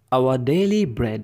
our daily bread.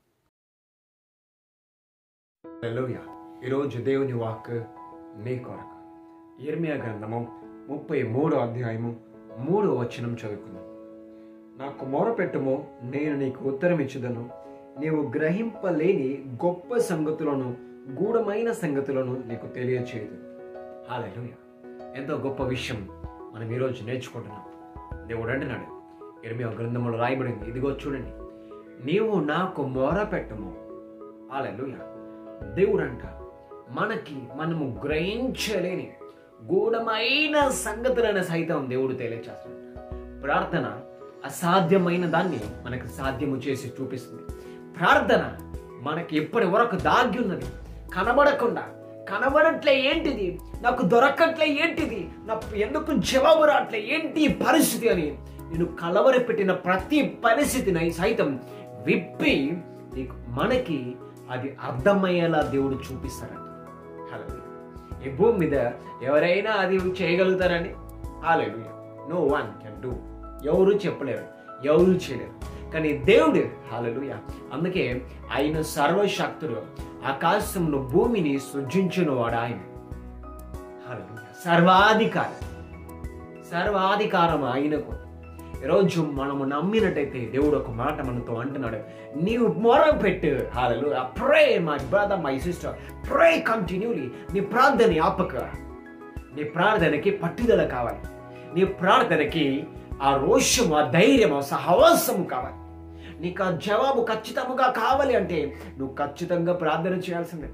హల్లెలూయా ఈరోజు దేవుని walk నీ కొరకు ఇర్మియా గ్రంథము ముప్పై మూడో అధ్యాయము మూడో వచనం చదువుకుందాం నాకు మొరపెట్టుము నేను నీకు ఉత్తరం ఇచ్చుదను నీవు గ్రహింపలేని గొప్ప సంగతులను గూఢమైన సంగతులను నీకు తెలియచేయదు హాలూయ ఎంతో గొప్ప విషయం మనం ఈరోజు నేర్చుకుంటున్నాం దేవుడు అంటున్నాడు ఇర్మియా గ్రంథంలో రాయబడింది ఇదిగో చూడండి నీవు నాకు మొరపెట్టుము హాలూయ దేవుడు అంట మనకి మనము గ్రహించలేని గూఢమైన సంగతులైన సైతం దేవుడు తెలియచేస్తాడు ప్రార్థన అసాధ్యమైన దాన్ని మనకు సాధ్యము చేసి చూపిస్తుంది ప్రార్థన మనకి ఎప్పటి వరకు దాగి ఉన్నది కనబడకుండా కనబడట్లే ఏంటిది నాకు దొరకట్లే ఏంటిది నాకు ఎందుకు జవాబు రావట్లే ఏంటి ఈ పరిస్థితి అని నేను కలవర పెట్టిన ప్రతి పరిస్థితిని సైతం విప్పి నీకు మనకి అది అర్థమయ్యేలా దేవుడు చూపిస్తారంట హలో ఈ భూమి మీద ఎవరైనా అది చేయగలుగుతారని హాలేదు నో వన్ కెన్ డూ ఎవరు చెప్పలేరు ఎవరు చేయలేరు కానీ దేవుడు హాలలుయ అందుకే ఆయన సర్వశక్తుడు ఆకాశంలో భూమిని సృజించిన వాడు ఆయన హల్లెలూయా. సర్వాధికారి సర్వాధికారం ఆయనకు ఈరోజు మనము నమ్మినట్టయితే దేవుడు ఒక మాట మనతో అంటున్నాడు నీవు మొర పెట్టు హాలలు pray my brother my sister pray continuously నీ ప్రార్థన ఆపక నీ ప్రార్థనకి పట్టుదల కావాలి నీ ప్రార్థనకి ఆ రోషము ఆ ధైర్యం ఆ సహవాసము కావాలి నీకు ఆ జవాబు ఖచ్చితంగా కావాలి అంటే నువ్వు ఖచ్చితంగా ప్రార్థన చేయాల్సిందే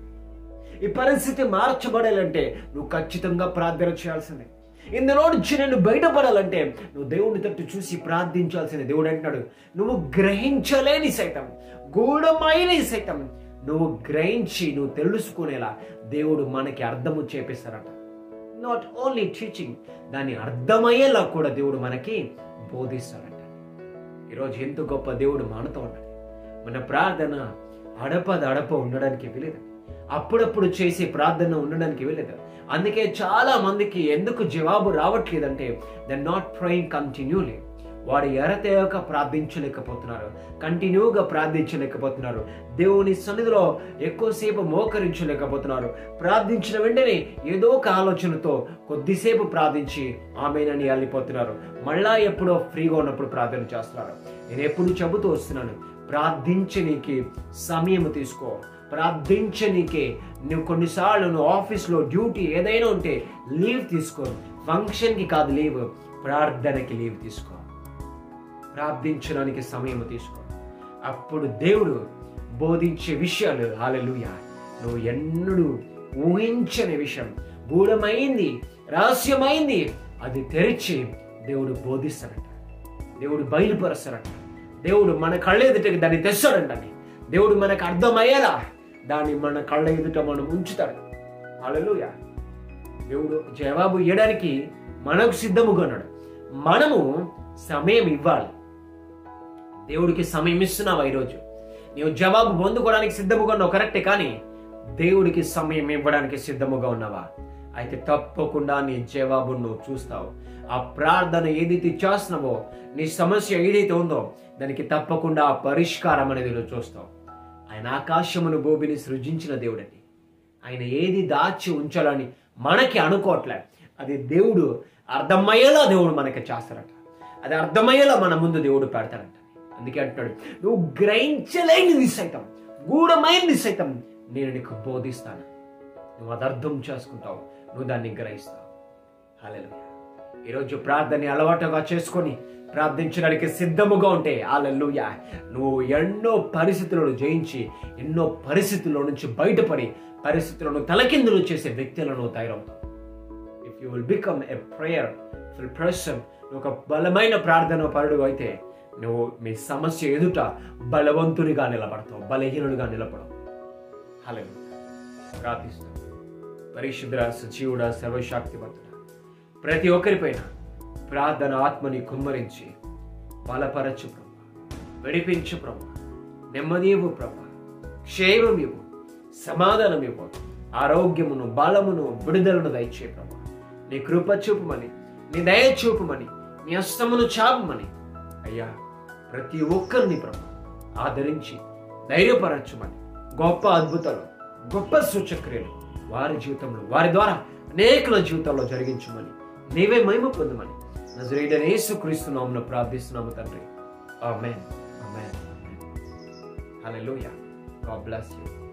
ఈ పరిస్థితి మార్చబడాలంటే నువ్వు ఖచ్చితంగా ప్రార్థన చేయాల్సిందే ఇందులో నుంచి నేను బయటపడాలంటే నువ్వు దేవుని తట్టు చూసి ప్రార్థించాల్సిందే దేవుడు అంటున్నాడు నువ్వు గ్రహించలేని సైతం గూఢమైన సైతం నువ్వు గ్రహించి నువ్వు తెలుసుకునేలా దేవుడు మనకి అర్థము చేపిస్తారట నాట్ ఓన్లీ టీచింగ్ దాన్ని అర్థమయ్యేలా కూడా దేవుడు మనకి బోధిస్తాడట ఈరోజు ఎంత గొప్ప దేవుడు మనతో ఉన్నాడు మన ప్రార్థన అడపద అడప ఉండడానికి వీలేదు అప్పుడప్పుడు చేసే ప్రార్థన ఉండడానికి వీలేదు అందుకే చాలా మందికి ఎందుకు జవాబు రావట్లేదంటే ద నాట్ ప్రేయింగ్ కంటిన్యూలీ వాడు ఎరతేయక ప్రార్థించలేకపోతున్నారు కంటిన్యూగా ప్రార్థించలేకపోతున్నారు దేవుని సన్నిధిలో ఎక్కువసేపు మోకరించలేకపోతున్నారు ప్రార్థించిన వెంటనే ఏదో ఒక ఆలోచనతో కొద్దిసేపు ప్రార్థించి ఆమెనని వెళ్ళిపోతున్నారు మళ్ళా ఎప్పుడో ఫ్రీగా ఉన్నప్పుడు ప్రార్థన చేస్తున్నారు నేను ఎప్పుడు చెబుతూ వస్తున్నాను ప్రార్థించనీకి సమయం తీసుకో ప్రార్థించనీకే నువ్వు కొన్నిసార్లు నువ్వు ఆఫీస్లో డ్యూటీ ఏదైనా ఉంటే లీవ్ తీసుకో ఫంక్షన్కి కాదు లీవ్ ప్రార్థనకి లీవ్ తీసుకో ప్రార్థించడానికి సమయం తీసుకో అప్పుడు దేవుడు బోధించే విషయాలు హాలలుయ నువ్వు ఎన్నడూ ఊహించని విషయం గూఢమైంది రహస్యమైంది అది తెరిచి దేవుడు బోధిస్తాడట దేవుడు బయలుపరుస్తాడట దేవుడు మన కళ్ళ ఎదుటకి దాన్ని తెస్తాడంట దేవుడు మనకు అర్థమయ్యేలా దాన్ని మన కళ్ళ ఎదుట మనం ఉంచుతాడు హాలలుయ దేవుడు జవాబు ఇవ్వడానికి మనకు సిద్ధముగా ఉన్నాడు మనము సమయం ఇవ్వాలి దేవుడికి సమయం ఇస్తున్నావా ఈరోజు నీవు జవాబు పొందుకోవడానికి సిద్ధముగా ఉన్నావు కరెక్టే కానీ దేవుడికి సమయం ఇవ్వడానికి సిద్ధముగా ఉన్నావా అయితే తప్పకుండా నీ జవాబు నువ్వు చూస్తావు ఆ ప్రార్థన ఏదైతే చేస్తున్నావో నీ సమస్య ఏదైతే ఉందో దానికి తప్పకుండా ఆ పరిష్కారం అనేది నువ్వు చూస్తావు ఆయన ఆకాశమును భూమిని సృజించిన దేవుడండి ఆయన ఏది దాచి ఉంచాలని మనకి అనుకోవట్లే అది దేవుడు అర్థమయ్యేలా దేవుడు మనకి చేస్తారట అది అర్థమయ్యేలా మన ముందు దేవుడు పెడతాడంట అందుకే అంటున్నాడు నువ్వు గ్రహించలేనిది సైతం గూఢమైనది సైతం నేను నీకు బోధిస్తాను నువ్వు అది అర్థం చేసుకుంటావు నువ్వు దాన్ని గ్రహిస్తావు హల్లెలూయా ఈరోజు ప్రార్థన అలవాటుగా చేసుకొని ప్రార్థించడానికి సిద్ధముగా ఉంటే హల్లెలూయా నువ్వు ఎన్నో పరిస్థితులను జయించి ఎన్నో పరిస్థితుల్లో నుంచి బయటపడి పరిస్థితులను తలకిందులు చేసే వ్యక్తులను తయారవుతావు if you will become a prayer full person నువ్వు ఒక బలమైన ప్రార్థన పరుడు అయితే నువ్వు మీ సమస్య ఎదుట బలవంతునిగా నిలబడతావు బలహీనుడిగా నిలబడవు హలో ప్రార్థిస్తావు పరిశుద్ర సజీవుడ సర్వశక్తివంతుడ ప్రతి ఒక్కరిపైన ప్రార్థన ఆత్మని కుమ్మరించి బలపరచు ప్రభు విడిపించు ప్రభు నెమ్మదీవు ప్రభు క్షేమం ఇవ్వు సమాధానం ఇవ్వు ఆరోగ్యమును బలమును విడుదలను దయచే ప్రభు నీ కృప చూపమని నీ దయ చూపమని నీ హస్తమును చాపమని అయ్యా ప్రతి ఒక్కరిని ప్రభు ఆదరించి ధైర్యపరచమని గొప్ప అద్భుతాలు గొప్ప సూచక్రియలు వారి జీవితంలో వారి ద్వారా అనేకుల జీవితాల్లో జరిగించమని నీవే మహిమ పొందమని నజరేడని యేసు క్రీస్తున్నామును ప్రార్థిస్తున్నాము తండ్రి amen amen hallelujah God bless you